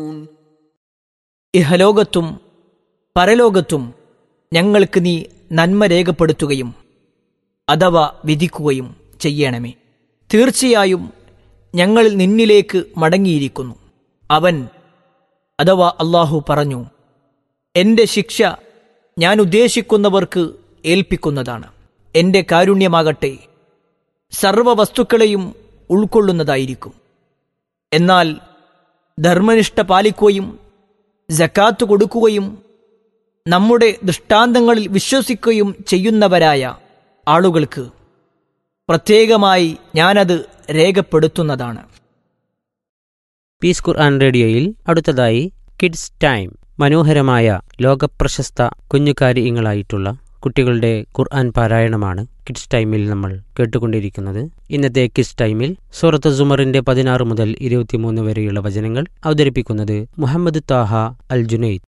ഇഹലോകത്തും പരലോകത്തും ഞങ്ങൾക്ക് നീ നന്മ രേഖപ്പെടുത്തുകയും അഥവാ വിധിക്കുകയും ചെയ്യണമേ തീർച്ചയായും ഞങ്ങൾ നിന്നിലേക്ക് മടങ്ങിയിരിക്കുന്നു അവൻ അഥവാ അള്ളാഹു പറഞ്ഞു എൻ്റെ ശിക്ഷ ഞാൻ ഉദ്ദേശിക്കുന്നവർക്ക് ഏൽപ്പിക്കുന്നതാണ് എൻ്റെ കാരുണ്യമാകട്ടെ സർവ വസ്തുക്കളെയും ഉൾക്കൊള്ളുന്നതായിരിക്കും എന്നാൽ ധർമ്മനിഷ്ഠ പാലിക്കുകയും ജക്കാത്ത് കൊടുക്കുകയും നമ്മുടെ ദൃഷ്ടാന്തങ്ങളിൽ വിശ്വസിക്കുകയും ചെയ്യുന്നവരായ ആളുകൾക്ക് പ്രത്യേകമായി ഞാനത് രേഖപ്പെടുത്തുന്നതാണ് പീസ് ഖുർആൻ റേഡിയോയിൽ അടുത്തതായി കിഡ്സ് ടൈം മനോഹരമായ ലോകപ്രശസ്ത കുഞ്ഞുകാരിയങ്ങളായിട്ടുള്ള കുട്ടികളുടെ ഖുർആൻ പാരായണമാണ് കിഡ്സ് ടൈമിൽ നമ്മൾ കേട്ടുകൊണ്ടിരിക്കുന്നത് ഇന്നത്തെ കിഡ്സ് ടൈമിൽ സൂറത്ത് സുമറിന്റെ പതിനാറ് മുതൽ ഇരുപത്തിമൂന്ന് വരെയുള്ള വചനങ്ങൾ അവതരിപ്പിക്കുന്നത് മുഹമ്മദ് താഹ അൽ ജുനൈദ്